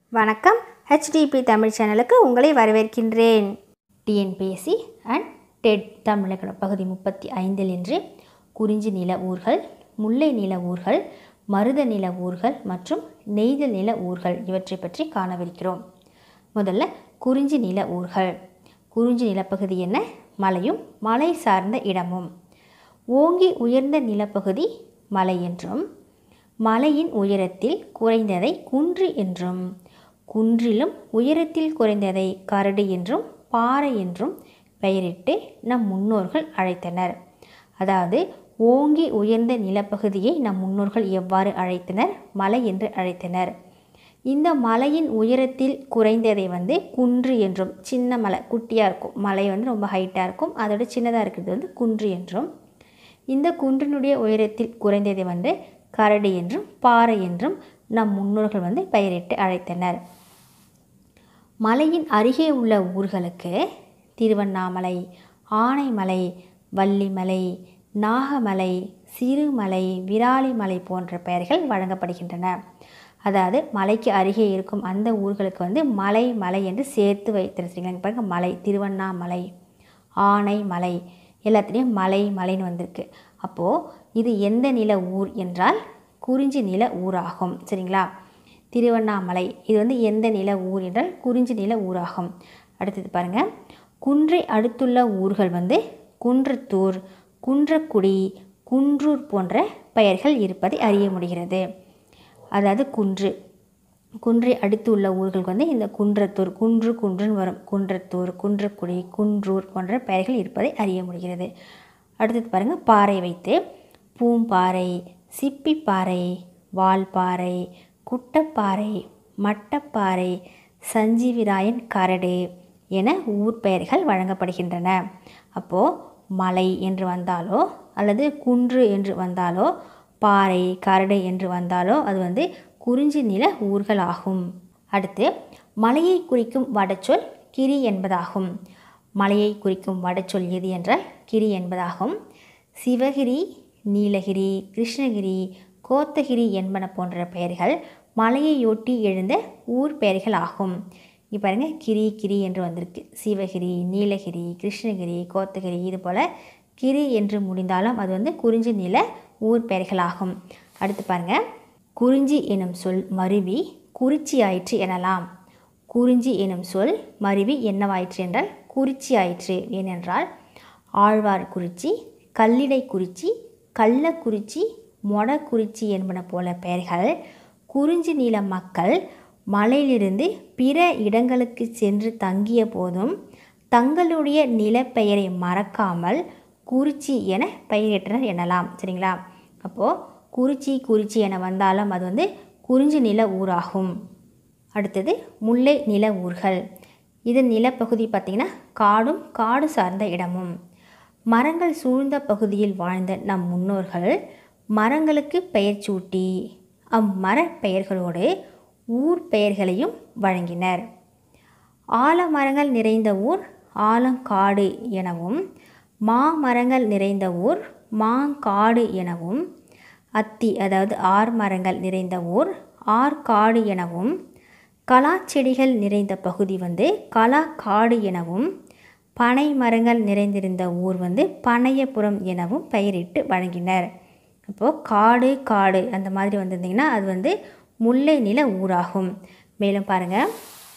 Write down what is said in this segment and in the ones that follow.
வணக்கம் ஹெச்டிபி தமிழ் சேனலுக்கு உங்களை வரவேற்கின்றேன் டிஎன்பிஎஸ்சி அண்ட் டெட் தமிழக பகுதி முப்பத்தி ஐந்தில் இன்று குறிஞ்சி நில ஊர்கள் முல்லை நில ஊர்கள் மருத நில ஊர்கள் மற்றும் நெய்தல் நில ஊர்கள் இவற்றை பற்றி காணவிருக்கிறோம் முதல்ல குறிஞ்சி நில ஊர்கள் குறிஞ்சி நிலப்பகுதி என்ன மலையும் மலை சார்ந்த இடமும் ஓங்கி உயர்ந்த நிலப்பகுதி மலை என்றும் மலையின் உயரத்தில் குறைந்ததை குன்று என்றும் குன்றிலும் உயரத்தில் குறைந்ததை கரடு என்றும் பாறை என்றும் பெயரிட்டு நம் முன்னோர்கள் அழைத்தனர் அதாவது ஓங்கி உயர்ந்த நிலப்பகுதியை நம் முன்னோர்கள் எவ்வாறு அழைத்தனர் மலை என்று அழைத்தனர் இந்த மலையின் உயரத்தில் குறைந்ததை வந்து குன்று என்றும் சின்ன மலை குட்டியாக இருக்கும் மலை வந்து ரொம்ப ஹைட்டாக இருக்கும் அதோட சின்னதாக இருக்கிறது வந்து குன்று என்றும் இந்த குன்றினுடைய உயரத்தில் குறைந்ததை வந்து கரடு என்றும் பாறை என்றும் நம் முன்னோர்கள் வந்து பெயரிட்டு அழைத்தனர் மலையின் அருகே உள்ள ஊர்களுக்கு திருவண்ணாமலை ஆனைமலை வள்ளிமலை நாகமலை சிறுமலை விராலிமலை போன்ற பெயர்கள் வழங்கப்படுகின்றன அதாவது மலைக்கு அருகே இருக்கும் அந்த ஊர்களுக்கு வந்து மலை மலை என்று சேர்த்து வைத்திருக்கீங்க பாருங்க மலை திருவண்ணாமலை ஆனை மலை எல்லாத்துலேயும் மலை மலைன்னு வந்திருக்கு அப்போது இது எந்த நில ஊர் என்றால் குறிஞ்சி நில ஊராகும் சரிங்களா திருவண்ணாமலை இது வந்து எந்த நில ஊர் என்றால் குறிஞ்சி நில ஊராகும் அடுத்தது பாருங்கள் குன்றை அடுத்துள்ள ஊர்கள் வந்து குன்றத்தூர் குன்றக்குடி குன்றூர் போன்ற பெயர்கள் இருப்பதை அறிய முடிகிறது அதாவது குன்று குன்றை அடுத்து உள்ள ஊர்களுக்கு வந்து இந்த குன்றத்தூர் குன்று குன்றுன்னு வரும் குன்றத்தூர் குன்றக்குடி குன்றூர் போன்ற பெயர்கள் இருப்பதை அறிய முடிகிறது அடுத்தது பாருங்கள் பாறை வைத்து பூம்பாறை சிப்பிப்பாறை வால்பாறை குட்டப்பாறை மட்டப்பாறை சஞ்சீவிராயன் கரடு என ஊர் பெயர்கள் வழங்கப்படுகின்றன அப்போது மலை என்று வந்தாலோ அல்லது குன்று என்று வந்தாலோ பாறை கரடு என்று வந்தாலோ அது வந்து குறிஞ்சி நில ஊர்கள் ஆகும் அடுத்து மலையை குறிக்கும் வடச்சொல் கிரி என்பதாகும் மலையை குறிக்கும் வடச்சொல் எது என்றால் கிரி என்பதாகும் சிவகிரி நீலகிரி கிருஷ்ணகிரி கோத்தகிரி என்பன போன்ற பெயர்கள் மலையையொட்டி எழுந்த ஊர் பெயர்கள் ஆகும் இப்போ பாருங்க கிரி கிரி என்று வந்திருக்கு சிவகிரி நீலகிரி கிருஷ்ணகிரி கோத்தகிரி இது போல் கிரி என்று முடிந்தாலும் அது வந்து குறிஞ்சி நில ஊர் பெயர்களாகும் அடுத்து பாருங்கள் குறிஞ்சி எனும் சொல் மருவி குறிச்சி ஆயிற்று எனலாம் குறிஞ்சி எனும் சொல் மருவி என்னவாயிற்று என்றால் குறிச்சி ஆயிற்று ஏனென்றால் ஆழ்வார் குறிச்சி கல்லிடை குறிச்சி கள்ளக்குறிச்சி மொடக்குறிச்சி என்பன போல பெயர்கள் குறிஞ்சி நில மக்கள் மலையிலிருந்து பிற இடங்களுக்கு சென்று தங்கிய போதும் தங்களுடைய நிலப்பெயரை மறக்காமல் குறிச்சி என பெயரிட்டனர் எனலாம் சரிங்களா அப்போது குறிச்சி குறிச்சி என வந்தாலும் அது வந்து குறிஞ்சி நில ஊராகும் அடுத்தது முல்லை நில ஊர்கள் இது நிலப்பகுதி பார்த்திங்கன்னா காடும் காடு சார்ந்த இடமும் மரங்கள் சூழ்ந்த பகுதியில் வாழ்ந்த நம் முன்னோர்கள் மரங்களுக்கு பெயர் சூட்டி அம்மர பெயர்களோடு ஊர் பெயர்களையும் வழங்கினர் ஆலமரங்கள் நிறைந்த ஊர் ஆலங்காடு எனவும் மாமரங்கள் நிறைந்த ஊர் மாங்காடு எனவும் அத்தி அதாவது ஆர் மரங்கள் நிறைந்த ஊர் ஆற்காடு எனவும் கலாச்செடிகள் நிறைந்த பகுதி வந்து கலாக்காடு எனவும் பனை மரங்கள் நிறைந்திருந்த ஊர் வந்து பனையபுரம் எனவும் பெயரிட்டு வழங்கினர் அப்போது காடு காடு அந்த மாதிரி வந்திருந்திங்கன்னா அது வந்து முல்லை நில ஊராகும் மேலும் பாருங்கள்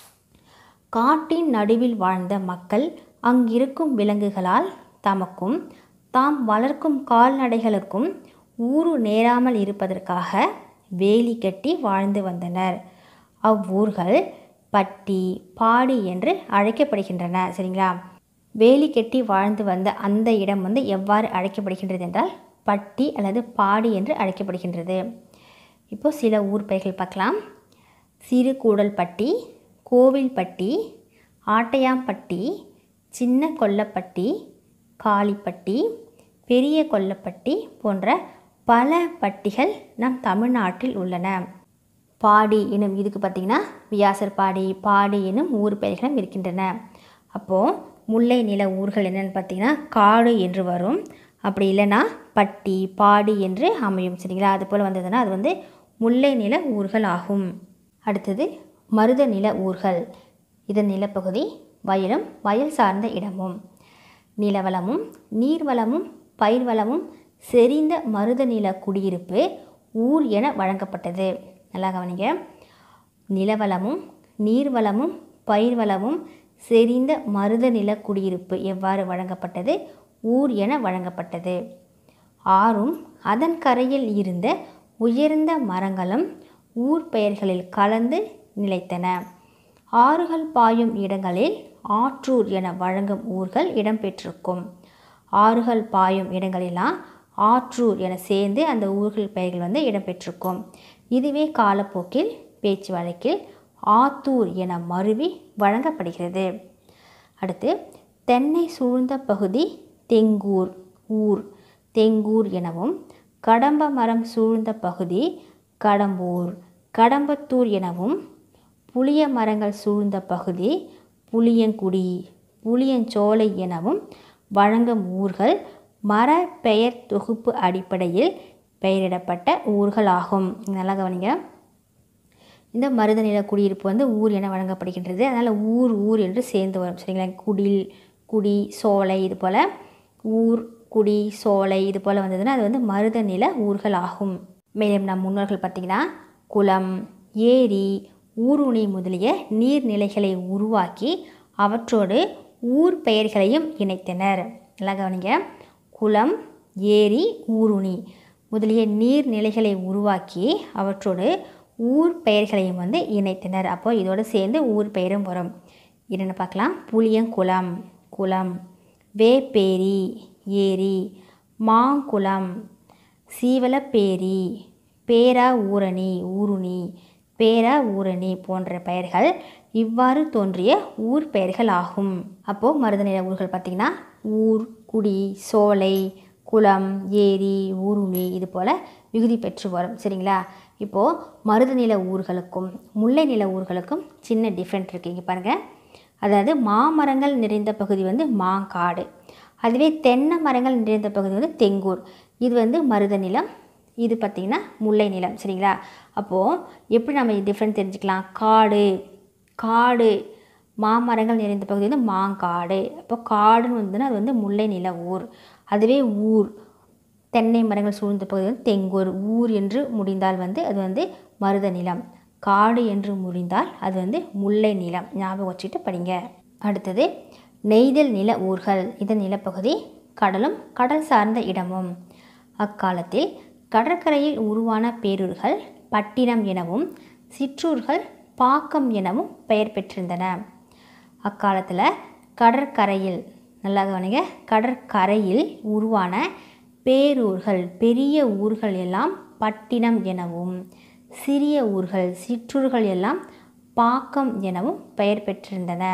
காட்டின் நடுவில் வாழ்ந்த மக்கள் அங்கிருக்கும் விலங்குகளால் தமக்கும் தாம் வளர்க்கும் கால்நடைகளுக்கும் ஊரு நேராமல் இருப்பதற்காக வேலி கட்டி வாழ்ந்து வந்தனர் அவ்வூர்கள் பட்டி பாடி என்று அழைக்கப்படுகின்றன சரிங்களா வேலி கட்டி வாழ்ந்து வந்த அந்த இடம் வந்து எவ்வாறு அழைக்கப்படுகின்றது என்றால் பட்டி அல்லது பாடி என்று அழைக்கப்படுகின்றது இப்போது சில ஊர் பெயர்கள் பார்க்கலாம் சிறு கூடல்பட்டி கோவில்பட்டி ஆட்டையாம்பட்டி சின்ன கொல்லப்பட்டி காளிப்பட்டி பெரிய கொல்லப்பட்டி போன்ற பல பட்டிகள் நம் தமிழ்நாட்டில் உள்ளன பாடி எனும் இதுக்கு பார்த்திங்கன்னா வியாசர் பாடி பாடி எனும் ஊர் பெயர்களும் இருக்கின்றன அப்போது முல்லை நில ஊர்கள் என்னென்னு பார்த்திங்கன்னா காடு என்று வரும் அப்படி இல்லைன்னா பட்டி பாடி என்று அமையும் சரிங்களா அது போல் வந்ததுன்னா அது வந்து முல்லை நில ஊர்கள் ஆகும் அடுத்தது மருத நில ஊர்கள் இதன் நிலப்பகுதி வயலும் வயல் சார்ந்த இடமும் நிலவளமும் நீர்வளமும் பயிர்வளமும் செறிந்த மருத நில குடியிருப்பு ஊர் என வழங்கப்பட்டது நல்லா கவனிங்க நிலவளமும் நீர்வளமும் பயிர்வளமும் செறிந்த மருத நில குடியிருப்பு எவ்வாறு வழங்கப்பட்டது ஊர் என வழங்கப்பட்டது ஆறும் அதன் கரையில் இருந்த உயர்ந்த மரங்களும் ஊர் பெயர்களில் கலந்து நிலைத்தன ஆறுகள் பாயும் இடங்களில் ஆற்றூர் என வழங்கும் ஊர்கள் இடம்பெற்றிருக்கும் ஆறுகள் பாயும் இடங்களெல்லாம் ஆற்றூர் என சேர்ந்து அந்த ஊர்கள் பெயர்கள் வந்து இடம்பெற்றிருக்கும் இதுவே காலப்போக்கில் பேச்சு வழக்கில் ஆத்தூர் என மருவி வழங்கப்படுகிறது அடுத்து தென்னை சூழ்ந்த பகுதி தெங்கூர் ஊர் தெங்கூர் எனவும் கடம்ப மரம் சூழ்ந்த பகுதி கடம்பூர் கடம்பத்தூர் எனவும் புளிய மரங்கள் சூழ்ந்த பகுதி புளியங்குடி புளியஞ்சோலை எனவும் வழங்கும் ஊர்கள் மர பெயர் தொகுப்பு அடிப்படையில் பெயரிடப்பட்ட ஊர்களாகும் நல்லா கவனிங்க இந்த மருத நில குடியிருப்பு வந்து ஊர் என வழங்கப்படுகின்றது அதனால் ஊர் ஊர் என்று சேர்ந்து வரும் சரிங்களா குடில் குடி சோலை இது போல் ஊர் குடி சோலை இது போல் வந்ததுன்னா அது வந்து மருத நில ஊர்கள் ஆகும் மேலும் நம் முன்னோர்கள் பார்த்திங்கன்னா குளம் ஏரி ஊருணி முதலிய நீர்நிலைகளை உருவாக்கி அவற்றோடு ஊர் பெயர்களையும் இணைத்தனர் நல்லா கவனிங்க குளம் ஏரி ஊருணி முதலிய நீர்நிலைகளை உருவாக்கி அவற்றோடு ஊர் பெயர்களையும் வந்து இணைத்தனர் அப்போ இதோடு சேர்ந்து ஊர் பெயரும் வரும் என்னென்னு பார்க்கலாம் புளியங்குளம் குளம் வேப்பேரி ஏரி மாங்குளம் சீவலப்பேரி பேரா ஊரணி ஊருணி பேரா ஊரணி போன்ற பெயர்கள் இவ்வாறு தோன்றிய ஊர் பெயர்கள் ஆகும் அப்போது மருதநில ஊர்கள் பார்த்திங்கன்னா ஊர் குடி சோலை குளம் ஏரி ஊருணி இது போல் விகுதி பெற்று வரும் சரிங்களா இப்போது மருதநில ஊர்களுக்கும் முல்லை நில ஊர்களுக்கும் சின்ன டிஃப்ரெண்ட் இருக்குது இங்கே பாருங்கள் அதாவது மாமரங்கள் நிறைந்த பகுதி வந்து மாங்காடு அதுவே தென்னை மரங்கள் நிறைந்த பகுதி வந்து தெங்கூர் இது வந்து மருத நிலம் இது பார்த்திங்கன்னா முல்லை நிலம் சரிங்களா அப்போது எப்படி நம்ம டிஃப்ரெண்ட் தெரிஞ்சுக்கலாம் காடு காடு மாமரங்கள் நிறைந்த பகுதி வந்து மாங்காடு அப்போ காடுன்னு வந்துன்னா அது வந்து முல்லை நில ஊர் அதுவே ஊர் தென்னை மரங்கள் சூழ்ந்த பகுதி வந்து தெங்கூர் ஊர் என்று முடிந்தால் வந்து அது வந்து மருத நிலம் காடு என்று முடிந்தால் அது வந்து முல்லை நிலம் ஞாபகம் வச்சுட்டு படிங்க அடுத்தது நெய்தல் நில ஊர்கள் இதன் நிலப்பகுதி கடலும் கடல் சார்ந்த இடமும் அக்காலத்தில் கடற்கரையில் உருவான பேரூர்கள் பட்டினம் எனவும் சிற்றூர்கள் பாக்கம் எனவும் பெயர் பெற்றிருந்தன அக்காலத்தில் கடற்கரையில் நல்லா கவனிங்க கடற்கரையில் உருவான பேரூர்கள் பெரிய ஊர்கள் எல்லாம் பட்டினம் எனவும் சிறிய ஊர்கள் சிற்றூர்கள் எல்லாம் பாக்கம் எனவும் பெயர் பெற்றிருந்தன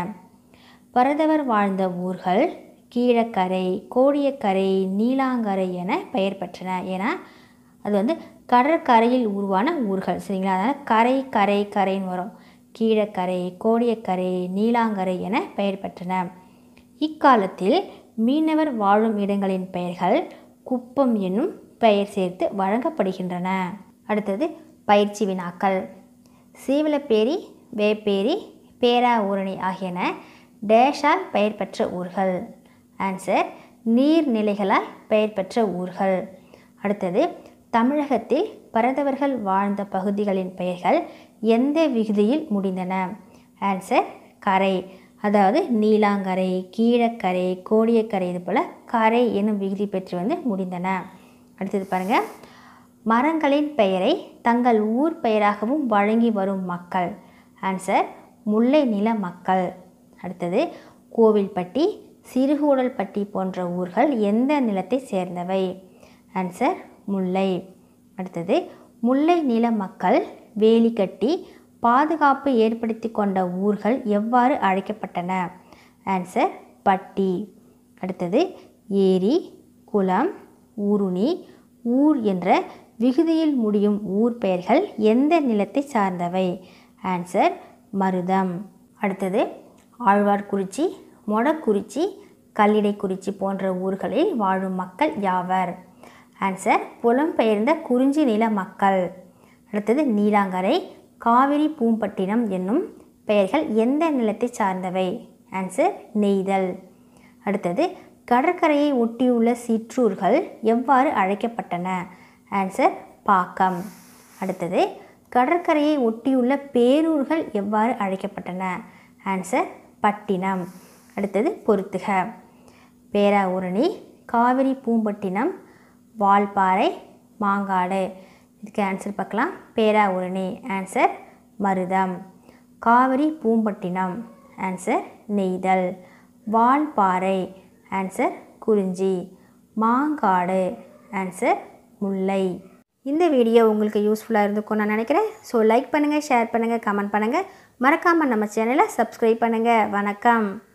பரதவர் வாழ்ந்த ஊர்கள் கீழக்கரை கோடியக்கரை நீலாங்கரை என பெயர் பெற்றன ஏன்னா அது வந்து கடற்கரையில் உருவான ஊர்கள் சரிங்களா அதனால் கரை கரை கரைன்னு வரும் கீழக்கரை கோடியக்கரை நீலாங்கரை என பெயர் பெற்றன இக்காலத்தில் மீனவர் வாழும் இடங்களின் பெயர்கள் குப்பம் என்னும் பெயர் சேர்த்து வழங்கப்படுகின்றன அடுத்தது பயிற்சி வினாக்கள் சீவலப்பேரி வேப்பேரி பேரா ஊரணி ஆகியன டேஷால் பெயர் பெற்ற ஊர்கள் ஆன்சர் நீர்நிலைகளால் பெயர் பெற்ற ஊர்கள் அடுத்தது தமிழகத்தில் பரதவர்கள் வாழ்ந்த பகுதிகளின் பெயர்கள் எந்த விகுதியில் முடிந்தன ஆன்சர் கரை அதாவது நீலாங்கரை கீழக்கரை கோடியக்கரை இது போல் கரை என்னும் விகுதி பெற்று வந்து முடிந்தன அடுத்தது பாருங்கள் மரங்களின் பெயரை தங்கள் ஊர் பெயராகவும் வழங்கி வரும் மக்கள் ஆன்சர் முல்லை நில மக்கள் அடுத்தது கோவில்பட்டி சிறுகூடல்பட்டி போன்ற ஊர்கள் எந்த நிலத்தை சேர்ந்தவை ஆன்சர் முல்லை அடுத்தது முல்லை நில மக்கள் வேலி கட்டி பாதுகாப்பு ஏற்படுத்தி கொண்ட ஊர்கள் எவ்வாறு அழைக்கப்பட்டன ஆன்சர் பட்டி அடுத்தது ஏரி குளம் ஊருணி ஊர் என்ற விகுதியில் முடியும் ஊர் பெயர்கள் எந்த நிலத்தை சார்ந்தவை ஆன்சர் மருதம் அடுத்தது ஆழ்வார்குறிச்சி மொடக்குறிச்சி கல்லிடைக்குறிச்சி போன்ற ஊர்களில் வாழும் மக்கள் யாவர் ஆன்சர் புலம்பெயர்ந்த குறிஞ்சி நில மக்கள் அடுத்தது நீலாங்கரை காவிரி பூம்பட்டினம் என்னும் பெயர்கள் எந்த நிலத்தை சார்ந்தவை ஆன்சர் நெய்தல் அடுத்தது கடற்கரையை ஒட்டியுள்ள சிற்றூர்கள் எவ்வாறு அழைக்கப்பட்டன ஆன்சர் பாக்கம் அடுத்தது கடற்கரையை ஒட்டியுள்ள பேரூர்கள் எவ்வாறு அழைக்கப்பட்டன ஆன்சர் பட்டினம் அடுத்தது பொறுத்துக பேராவூரணி காவிரி பூம்பட்டினம் வால்பாறை மாங்காடு இதுக்கு ஆன்சர் பார்க்கலாம் பேராவூரணி ஆன்சர் மருதம் காவிரி பூம்பட்டினம் ஆன்சர் நெய்தல் வால்பாறை ஆன்சர் குறிஞ்சி மாங்காடு ஆன்சர் முல்லை இந்த வீடியோ உங்களுக்கு யூஸ்ஃபுல்லாக இருந்திருக்கும் நான் நினைக்கிறேன் ஸோ லைக் பண்ணுங்கள் ஷேர் பண்ணுங்கள் கமெண்ட் பண்ணுங்கள் மறக்காமல் நம்ம சேனலை சப்ஸ்கிரைப் பண்ணுங்கள் வணக்கம்